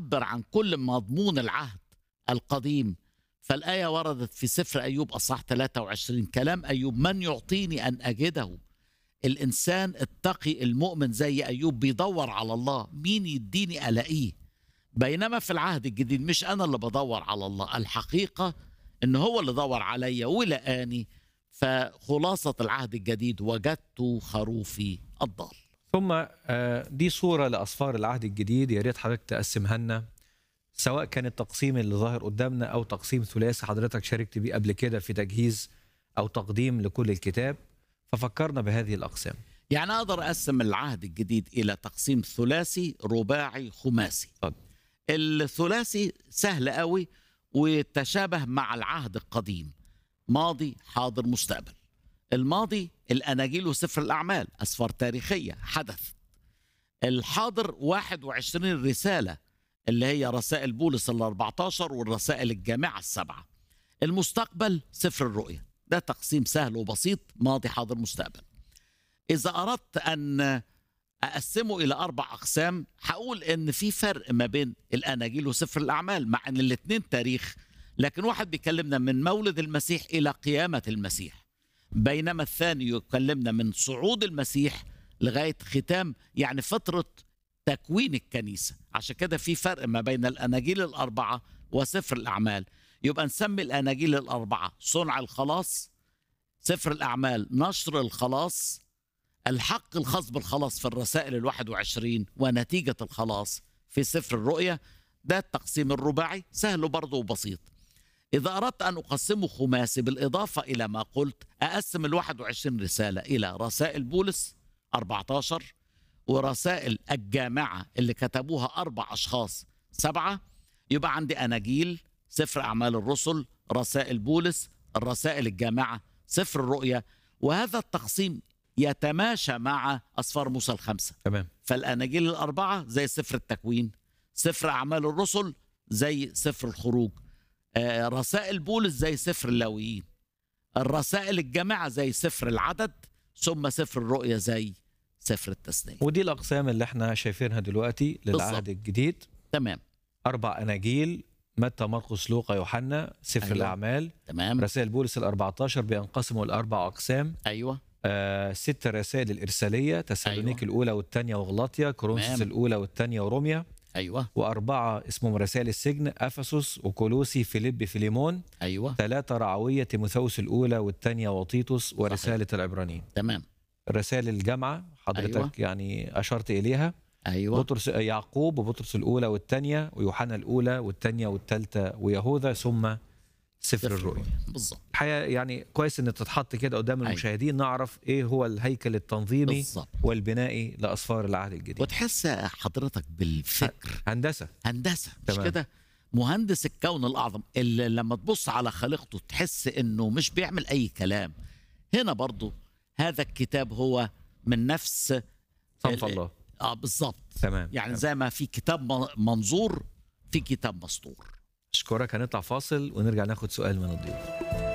يعبر عن كل مضمون العهد القديم فالآية وردت في سفر أيوب أصح 23 كلام أيوب من يعطيني أن أجده الإنسان التقي المؤمن زي أيوب بيدور على الله مين يديني ألاقيه بينما في العهد الجديد مش أنا اللي بدور على الله الحقيقة إن هو اللي دور عليا ولقاني فخلاصة العهد الجديد وجدت خروفي الضال ثم آه، دي صورة لأصفار العهد الجديد يا ريت حضرتك تقسمها لنا سواء كان التقسيم اللي ظاهر قدامنا أو تقسيم ثلاثي حضرتك شاركت بيه قبل كده في تجهيز أو تقديم لكل الكتاب ففكرنا بهذه الأقسام يعني أقدر أقسم العهد الجديد إلى تقسيم ثلاثي رباعي خماسي اتفضل. الثلاثي سهل قوي وتشابه مع العهد القديم ماضي حاضر مستقبل الماضي الأناجيل وسفر الأعمال أسفار تاريخية حدث الحاضر 21 رسالة اللي هي رسائل بولس ال 14 والرسائل الجامعة السبعة المستقبل سفر الرؤيا ده تقسيم سهل وبسيط ماضي حاضر مستقبل إذا أردت أن أقسمه إلى أربع أقسام هقول إن في فرق ما بين الأناجيل وسفر الأعمال مع إن الاتنين تاريخ لكن واحد بيكلمنا من مولد المسيح إلى قيامة المسيح بينما الثاني يكلمنا من صعود المسيح لغاية ختام يعني فترة تكوين الكنيسة عشان كده في فرق ما بين الأناجيل الأربعة وسفر الأعمال يبقى نسمي الأناجيل الأربعة صنع الخلاص سفر الأعمال نشر الخلاص الحق الخاص بالخلاص في الرسائل الواحد وعشرين ونتيجة الخلاص في سفر الرؤيا ده التقسيم الرباعي سهل برضه وبسيط إذا أردت أن أقسمه خماسي بالإضافة إلى ما قلت أقسم الواحد وعشرين رسالة إلى رسائل بولس 14 ورسائل الجامعة اللي كتبوها أربع أشخاص سبعة يبقى عندي أناجيل سفر أعمال الرسل رسائل بولس الرسائل الجامعة سفر الرؤيا وهذا التقسيم يتماشى مع أسفار موسى الخمسة تمام فالأناجيل الأربعة زي سفر التكوين سفر أعمال الرسل زي سفر الخروج آه، رسائل بولس زي سفر اللاويين الرسائل الجامعة زي سفر العدد ثم سفر الرؤيا زي سفر التثنية ودي الأقسام اللي احنا شايفينها دلوقتي للعهد بالظبط. الجديد تمام أربع أناجيل متى مرقس لوقا يوحنا سفر أيوة. أيوة. الأعمال تمام رسائل بولس ال 14 بينقسموا لأربع أقسام أيوة آه ست رسائل الإرسالية تسالونيك أيوة. الأولى والثانية وغلاطيا كورنثوس تمام. الأولى والثانية وروميا أيوة وأربعة اسمهم رسائل السجن أفسس وكولوسي فيليب فيليمون أيوة ثلاثة رعوية تيموثاوس الأولى والثانية وطيطس ورسالة العبرانيين تمام رسائل الجامعة حضرتك أيوة. أيوة. يعني أشرت إليها أيوة بطرس يعقوب وبطرس الأولى والثانية ويوحنا الأولى والثانية والثالثة ويهوذا ثم سفر الرؤيا بالظبط الحقيقة يعني كويس إن تتحط كده قدام أيوة. المشاهدين نعرف إيه هو الهيكل التنظيمي بالظبط والبنائي لأسفار العهد الجديد وتحس حضرتك بالفكر هندسة هندسه مش تمام. كده مهندس الكون الاعظم اللي لما تبص على خالقته تحس انه مش بيعمل اي كلام هنا برضو هذا الكتاب هو من نفس صنف ال- الله اه بالظبط تمام يعني تمام. زي ما في كتاب م- منظور في كتاب مسطور أشكرك هنطلع فاصل ونرجع ناخد سؤال من الضيوف